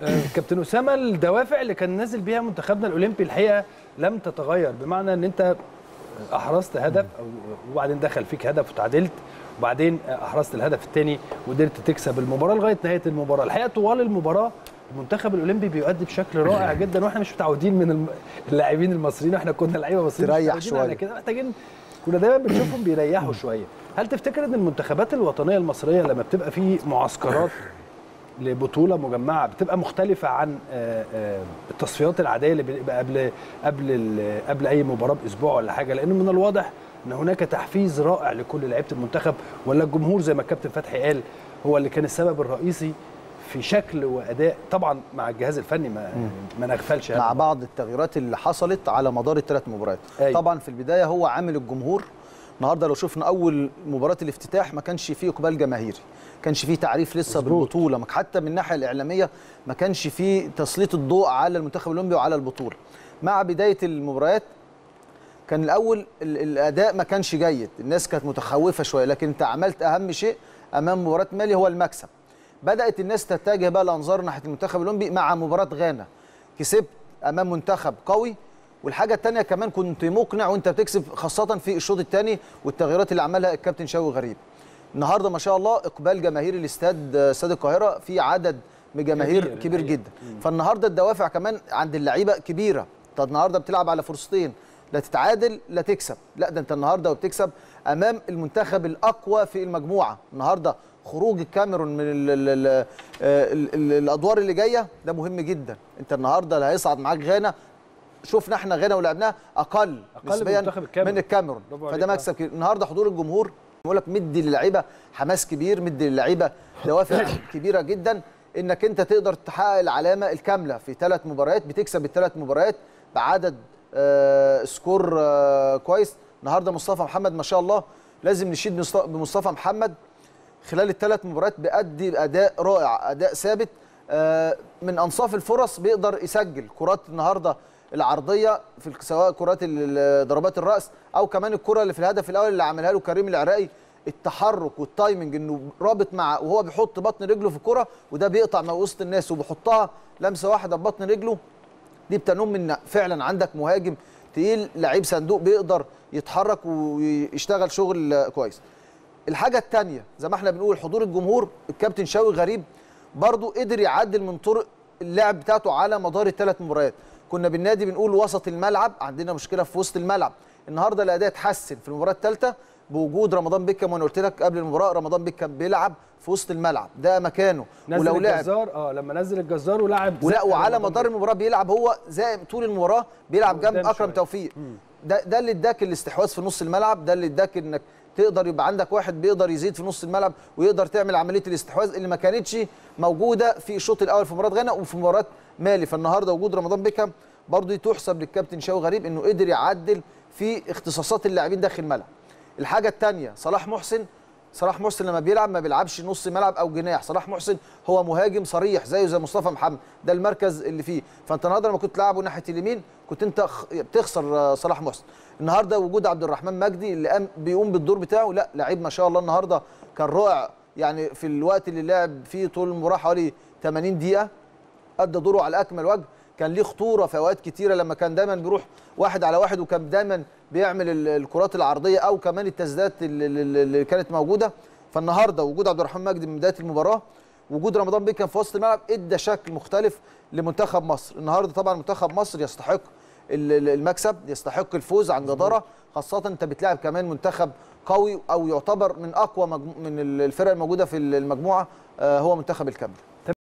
آه، كابتن اسامه الدوافع اللي كان نازل بيها منتخبنا الاولمبي الحقيقه لم تتغير بمعنى ان انت احرزت هدف أو- وبعدين دخل فيك هدف وتعادلت وبعدين احرزت الهدف الثاني وقدرت تكسب المباراه لغايه نهايه المباراه الحقيقه طوال المباراه المنتخب الاولمبي بيؤدي بشكل رائع جدا واحنا مش متعودين من الم- اللاعبين المصريين احنا كنا لعيبه مصريين مش تريح متعودين على شوية. كده محتاجين كنا دايما بنشوفهم بيريحوا شويه هل تفتكر ان المنتخبات الوطنيه المصريه لما بتبقى في معسكرات لبطوله مجمعه بتبقى مختلفه عن آه، آه، التصفيات العاديه اللي بتبقى قبل قبل ال- قبل اي مباراه باسبوع ولا حاجه لانه من الواضح ان هناك تحفيز رائع لكل لعيبه المنتخب ولا الجمهور زي ما الكابتن فتحي قال هو اللي كان السبب الرئيسي في شكل واداء طبعا مع الجهاز الفني ما ما نغفلش مع هذا. بعض التغييرات اللي حصلت على مدار الثلاث مباريات أيوة. طبعا في البدايه هو عامل الجمهور النهارده لو شفنا اول مباراه الافتتاح ما كانش فيه اقبال جماهيري ما كانش فيه تعريف لسه مظبوط. بالبطوله ما- حتى من الناحيه الاعلاميه ما كانش فيه تسليط الضوء على المنتخب الاولمبي وعلى البطوله مع بدايه المباريات كان الاول ال- الاداء ما كانش جيد الناس كانت متخوفه شويه لكن انت عملت اهم شيء امام مباراه مالي هو المكسب بدات الناس تتجه بقى الانظار ناحيه المنتخب الاولمبي مع مباراه غانا كسبت امام منتخب قوي والحاجه الثانيه كمان كنت مقنع وانت بتكسب خاصه في الشوط الثاني والتغييرات اللي عملها الكابتن شوقي غريب النهارده ما شاء الله اقبال جماهير الاستاد استاد القاهره في عدد من جماهير كبير كبير الحقيقة. جدا فالنهارده الدوافع كمان عند اللعيبه كبيره انت النهارده بتلعب على فرصتين لا تتعادل لا تكسب لا ده انت النهارده وبتكسب امام المنتخب الاقوى في المجموعه النهارده خروج الكاميرون من ال ال ال ال ال الادوار اللي جايه ده مهم جدا انت النهارده اللي هيصعد معاك غانا شفنا احنا غانا ولعبناها اقل, أقل من نسبيا منتخب الكاميرون. من الكاميرون برافو فده عليك. مكسب كبير النهارده حضور الجمهور بقول لك مدي للعيبه حماس كبير مدي للعيبه دوافع كبيره جدا انك انت تقدر تحقق العلامه الكامله في ثلاث مباريات بتكسب الثلاث مباريات بعدد آه سكور آه كويس النهارده مصطفى محمد ما شاء الله لازم نشيد بمصط- بمصطفى محمد خلال الثلاث مباريات بيأدي اداء رائع اداء ثابت آه، من انصاف الفرص بيقدر يسجل كرات النهارده العرضيه في ال- سواء كرات ال- ال- ضربات الراس او كمان الكره اللي في الهدف الاول اللي عملها له كريم العراقي التحرك والتايمنج انه رابط مع وهو بيحط بطن رجله في الكره وده بيقطع من وسط الناس وبيحطها لمسه واحده ببطن رجله دي بتنم ان فعلا عندك مهاجم تقيل لعيب صندوق بيقدر يتحرك ويشتغل شغل كويس الحاجه الثانيه زي ما احنا بنقول حضور الجمهور الكابتن شوقي غريب برضو قدر يعدل من طرق اللعب بتاعته على مدار الثلاث مباريات كنا بالنادي بنقول وسط الملعب عندنا مشكله في وسط الملعب النهارده الاداء اتحسن في المباراه الثالثه بوجود رمضان بيكم وانا قلت لك قبل المباراه رمضان بيكم بيلعب في وسط الملعب ده مكانه نزل ولو لعب الجزار اه لما نزل الجزار ولعب ولا زق وعلى رمضان مدار المباراه بيلعب هو زي طول المباراه بيلعب جنب قدام اكرم شوية. توفيق ده ده اللي اداك الاستحواذ في نص الملعب ده اللي اداك انك تقدر يبقى عندك واحد بيقدر يزيد في نص الملعب ويقدر تعمل عمليه الاستحواذ اللي ما كانتش موجوده في الشوط الاول في مباراه غانا وفي مباراه مالي فالنهارده وجود رمضان بيكم برضه تحسب للكابتن شوقي غريب انه قدر يعدل في اختصاصات اللاعبين داخل الملعب الحاجه الثانيه صلاح محسن صلاح محسن لما بيلعب ما بيلعبش نص ملعب او جناح صلاح محسن هو مهاجم صريح زيه زي مصطفى محمد ده المركز اللي فيه فانت النهارده لما كنت تلعبه ناحيه اليمين كنت انت خ- بتخسر آه، صلاح محسن النهارده وجود عبد الرحمن مجدي اللي قام بيقوم بالدور بتاعه لا لعيب ما شاء الله النهارده كان رائع يعني في الوقت اللي لعب فيه طول المباراه حوالي 80 دقيقه ادى دوره على اكمل وجه كان ليه خطوره في اوقات كتيره لما كان دايما بيروح واحد على واحد وكان دايما بيعمل ال- الكرات العرضيه او كمان التسديدات اللي- اللي اللي كانت موجوده فالنهارده وجود عبد الرحمن مجدي من بدايه المباراه وجود رمضان بيكم في وسط الملعب ادى شكل مختلف لمنتخب مصر النهارده طبعا منتخب مصر يستحق ال- ال- المكسب يستحق الفوز عن جداره خاصه انت بتلاعب كمان منتخب قوي او يعتبر من اقوى مجمو- من الفرق الموجوده في المجموعه آه، هو منتخب الكاميرون